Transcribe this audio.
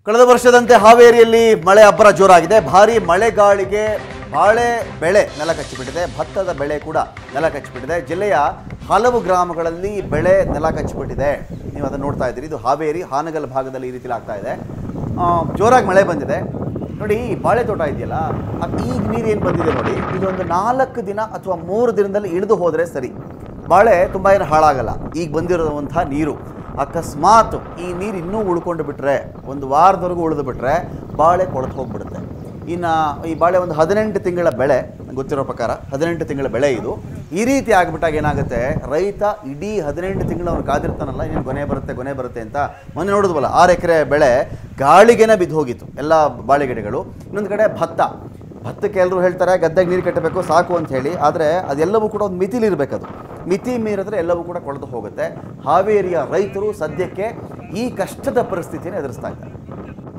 ಕಳೆದ ವರ್ಷದಂತೆ ಹಾವೇರಿಯಲ್ಲಿ ಮಳೆ ಅಬ್ಬರ ಜೋರಾಗಿದೆ ಭಾರಿ ಮಳೆಗಾಳಿಗೆ ಬಾಳೆ ಬೆಳೆ ನೆಲ ಕಚ್ಚಿಬಿಟ್ಟಿದೆ ಭತ್ತದ ಬೆಳೆ ಕೂಡ ನೆಲ ಕಚ್ಚಿಬಿಟ್ಟಿದೆ ಜಿಲ್ಲೆಯ ಹಲವು ಗ್ರಾಮಗಳಲ್ಲಿ ಬೆಳೆ ನೆಲ ಕಚ್ಚಿಬಿಟ್ಟಿದೆ ನೀವು ಅದನ್ನು ನೋಡ್ತಾ ಇದ್ದೀರಿ ಇದು ಹಾವೇರಿ ಹಾನಗಲ್ ಭಾಗದಲ್ಲಿ ಈ ರೀತಿ ಆಗ್ತಾ ಇದೆ ಆ, ಜೋರಾಗಿ ಮಳೆ ಬಂದಿದೆ ನೋಡಿ ಈ ಬಾಳೆ ತೋಟ ಇದೆಯಲ್ಲ ಆ ಈಗ ನೀರು ಏನು ಬಂದಿದೆ ನೋಡಿ ಇದೊಂದು ನಾಲ್ಕು ದಿನ ಅಥವಾ ಮೂರು ದಿನದಲ್ಲಿ ಇಳಿದು ಹೋದರೆ ಸರಿ ಬಾಳೆ ತುಂಬ ಏನು ಹಾಳಾಗಲ್ಲ ಈಗ ಬಂದಿರುವಂಥ ನೀರು ಅಕಸ್ಮಾತ್ ಈ ನೀರು ಇನ್ನೂ ಉಳ್ಕೊಂಡು ಬಿಟ್ರೆ ಒಂದು ವಾರದವರೆಗೂ ಉಳಿದು ಬಿಟ್ರೆ ಬಾಳೆ ಕೊಳೆತು ಹೋಗ್ಬಿಡುತ್ತೆ ಇನ್ನು ಈ ಬಾಳೆ ಒಂದು ಹದಿನೆಂಟು ತಿಂಗಳ ಬೆಳೆ ನಂಗ್ ಗೊತ್ತಿರೋ ಪ್ರಕಾರ ಹದಿನೆಂಟು ತಿಂಗಳ ಬೆಳೆ ಇದು ಈ ರೀತಿ ಆಗಿಬಿಟ್ಟಾಗ ಏನಾಗುತ್ತೆ ರೈತ ಇಡೀ ಹದಿನೆಂಟು ತಿಂಗಳು ಅವ್ನು ಕಾದಿರ್ತಾನಲ್ಲ ಇನ್ನೇನು ಗೊನೆ ಬರುತ್ತೆ ಗೊನೆ ಬರುತ್ತೆ ಅಂತ ಮೊನ್ನೆ ನೋಡಿದ್ವಲ್ಲ ಆರು ಎಕರೆ ಬೆಳೆ ಗಾಳಿಗೆನೇ ಬಿದ್ದು ಹೋಗಿತ್ತು ಎಲ್ಲ ಬಾಳೆ ಗಿಡಗಳು ಇನ್ನೊಂದು ಕಡೆ ಭತ್ತ ಭತ್ತಕ್ಕೆ ಎಲ್ಲರೂ ಹೇಳ್ತಾರೆ ಗದ್ದೆಗೆ ನೀರು ಕಟ್ಟಬೇಕು ಸಾಕು ಅಂತ ಹೇಳಿ ಆದರೆ ಅದೆಲ್ಲವೂ ಕೂಡ ಒಂದು ಮಿತಿಲಿರಬೇಕು ಅದು ಮಿತಿ ಮೀರಿದ್ರೆ ಎಲ್ಲವೂ ಕೂಡ ಕೊಳೆತು ಹೋಗುತ್ತೆ ಹಾವೇರಿಯ ರೈತರು ಸದ್ಯಕ್ಕೆ ಈ ಕಷ್ಟದ ಪರಿಸ್ಥಿತಿಯನ್ನು ಎದುರಿಸ್ತಾ ಇದ್ದಾರೆ